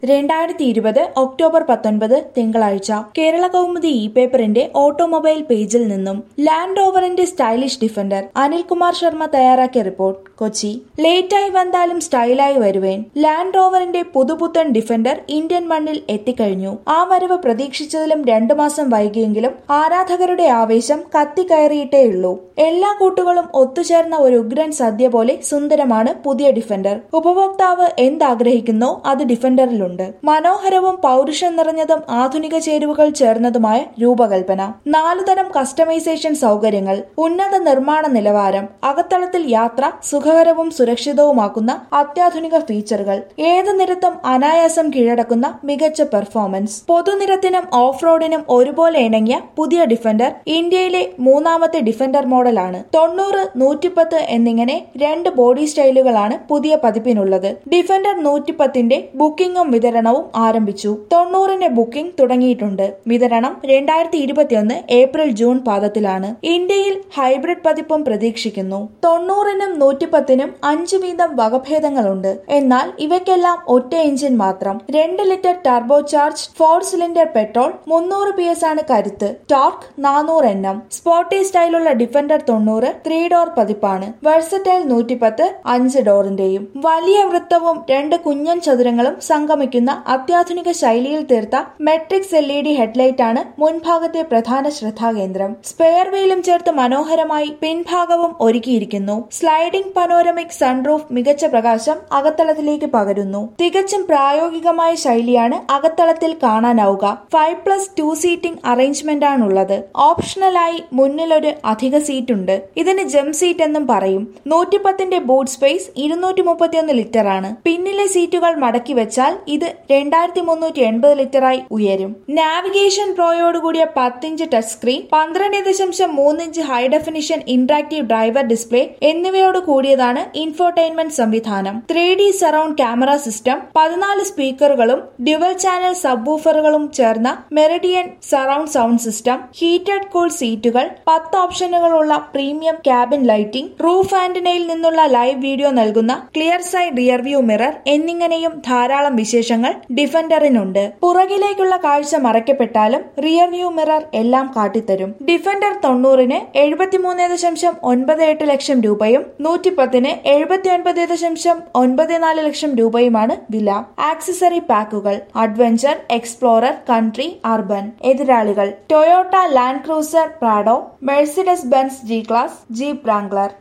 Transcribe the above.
രണ്ടായിരത്തി ഇരുപത് ഒക്ടോബർ പത്തൊൻപത് തിങ്കളാഴ്ച കേരള കൗമുദി ഇ പേപ്പറിന്റെ ഓട്ടോമൊബൈൽ പേജിൽ നിന്നും ലാൻഡ് റോവറിന്റെ സ്റ്റൈലിഷ് ഡിഫൻഡർ അനിൽകുമാർ ശർമ്മ തയ്യാറാക്കിയ റിപ്പോർട്ട് കൊച്ചി ലേറ്റായി വന്നാലും സ്റ്റൈലായി വരുവേൻ ലാൻഡ് റോവറിന്റെ പുതുപുത്തൻ ഡിഫൻഡർ ഇന്ത്യൻ മണ്ണിൽ എത്തിക്കഴിഞ്ഞു ആ വരവ് പ്രതീക്ഷിച്ചതിലും രണ്ടു മാസം വൈകിയെങ്കിലും ആരാധകരുടെ ആവേശം കത്തിക്കയറിയിട്ടേയുള്ളൂ എല്ലാ കൂട്ടുകളും ഒത്തുചേർന്ന ഒരു ഉഗ്രൻ സദ്യ പോലെ സുന്ദരമാണ് പുതിയ ഡിഫൻഡർ ഉപഭോക്താവ് എന്താഗ്രഹിക്കുന്നോ അത് ഡിഫൻഡറിലുണ്ട് മനോഹരവും പൗരുഷം നിറഞ്ഞതും ആധുനിക ചേരുവകൾ ചേർന്നതുമായ രൂപകൽപ്പന നാലുതരം കസ്റ്റമൈസേഷൻ സൗകര്യങ്ങൾ ഉന്നത നിർമ്മാണ നിലവാരം അകത്തളത്തിൽ യാത്ര സുഖകരവും സുരക്ഷിതവുമാക്കുന്ന അത്യാധുനിക ഫീച്ചറുകൾ ഏത് നിരത്തും അനായാസം കീഴടക്കുന്ന മികച്ച പെർഫോമൻസ് പൊതുനിരത്തിനും ഓഫ് റോഡിനും ഒരുപോലെ ഇണങ്ങിയ പുതിയ ഡിഫൻഡർ ഇന്ത്യയിലെ മൂന്നാമത്തെ ഡിഫൻഡർ മോഡലാണ് തൊണ്ണൂറ് നൂറ്റിപ്പത്ത് എന്നിങ്ങനെ രണ്ട് ബോഡി സ്റ്റൈലുകളാണ് പുതിയ പതിപ്പിനുള്ളത് ഡിഫൻഡർ നൂറ്റിപ്പത്തിന്റെ ബുക്കിംഗും വിതരണവും ആരംഭിച്ചു തൊണ്ണൂറിന്റെ ബുക്കിംഗ് തുടങ്ങിയിട്ടുണ്ട് വിതരണം രണ്ടായിരത്തി ഇരുപത്തിയൊന്ന് ഏപ്രിൽ ജൂൺ പാദത്തിലാണ് ഇന്ത്യയിൽ ഹൈബ്രിഡ് പതിപ്പും പ്രതീക്ഷിക്കുന്നു തൊണ്ണൂറിനും നൂറ്റിപ്പത്തിനും അഞ്ച് വീതം വകഭേദങ്ങളുണ്ട് എന്നാൽ ഇവയ്ക്കെല്ലാം ഒറ്റ എഞ്ചിൻ മാത്രം രണ്ട് litre turbo charge four cylinder petrol മുന്നൂറ് പി എസ് ആണ് കരുത്ത് ടോർക്ക് നാനൂറ് എൻ എം സ്പോർട്ടി സ്റ്റൈലുള്ള ഡിഫൻഡർ തൊണ്ണൂറ് ത്രീ ഡോർ പതിപ്പാണ് വെർസറ്റൈൽ നൂറ്റിപ്പത്ത് അഞ്ച് ഡോറിന്റെയും വലിയ വൃത്തവും രണ്ട് കുഞ്ഞൻ ചതുരങ്ങളും സംഗമിക്കുന്ന അത്യാധുനിക ശൈലിയിൽ തീർത്ത matrix L E D headlight ആണ് മുൻഭാഗത്തെ പ്രധാന ശ്രദ്ധാകേന്ദ്രം സ്പെയർ വീലും ചേർത്ത് മനോഹരമായി പിൻഭാഗവും ഒരുക്കിയിരിക്കുന്നു സ്ലൈഡിംഗ് പനോരമിക് സൺറൂഫ് മികച്ച പ്രകാശം അകത്തളത്തിലേക്ക് പകരുന്നു തികച്ചും പ്രായോഗികമായ ശൈലിയാണ് അകത്തളത്തിൽ കാണാനാവുക five plus two seating arrangement ആണുള്ളത് ഓപ്ഷണലായി മുന്നിലൊരു അധിക സീറ്റ് ഉണ്ട് ഇതിന് ജം സീറ്റ് എന്നും പറയും നൂറ്റിപ്പത്തിന്റെ ബൂട്ട് സ്പേസ് ഇരുന്നൂറ്റി മുപ്പത്തിയൊന്ന് ലിറ്റർ ആണ് പിന്നിലെ സീറ്റുകൾ മടക്കി വെച്ചാൽ ഇത് രണ്ടായിരത്തി മുന്നൂറ്റി എൺപത് ലിറ്ററായി ഉയരും നാവിഗേഷൻ പ്രോയോടുകൂടിയ പത്തിഞ്ച് ടച്ച് സ്ക്രീൻ പന്ത്രണ്ട് ദശാംശം മൂന്നിഞ്ച് high definition interactive driver display എന്നിവയോട് കൂടിയതാണ് ഇൻഫോർടൈൻമെന്റ് സംവിധാനം three D surround camera system പതിനാല് സ്പീക്കറുകളും ഡ്യുവൽ ചാനൽ സബ്വൂഫറുകളും ചേർന്ന Meridian surround sound system heated cool സീറ്റുകൾ പത്ത് ഓപ്ഷനുകളുള്ള പ്രീമിയം ക്യാബിൻ ലൈറ്റിംഗ് റൂഫ് ആന്റിനയിൽ നിന്നുള്ള ലൈവ് വീഡിയോ നൽകുന്ന clear side rear view mirror എന്നിങ്ങനെയും ധാരാളം വിശേഷങ്ങൾ ഡിഫൻഡറിനുണ്ട് പുറകിലേക്കുള്ള കാഴ്ച മറയ്ക്കപ്പെട്ടാലും റിയർ വ്യൂ മിറർ എല്ലാം കാട്ടിത്തരും ഡിഫൻഡർ തൊണ്ണൂറിന് എഴുപത്തിമൂന്ന് ദശാംശം ഒൻപത് എട്ട് ലക്ഷം രൂപയും നൂറ്റിപ്പത്തിന് എഴുപത്തി ഒൻപത് ദശാംശം ഒൻപത് നാല് ലക്ഷം രൂപയുമാണ് വില ആക്സസറി പാക്കുകൾ അഡ്വഞ്ചർ എക്സ്പ്ലോറർ കൺട്രി അർബൻ എതിരാളികൾ Toyota Land Cruiser Prado Mercedes Benz G class Jeep Wrangler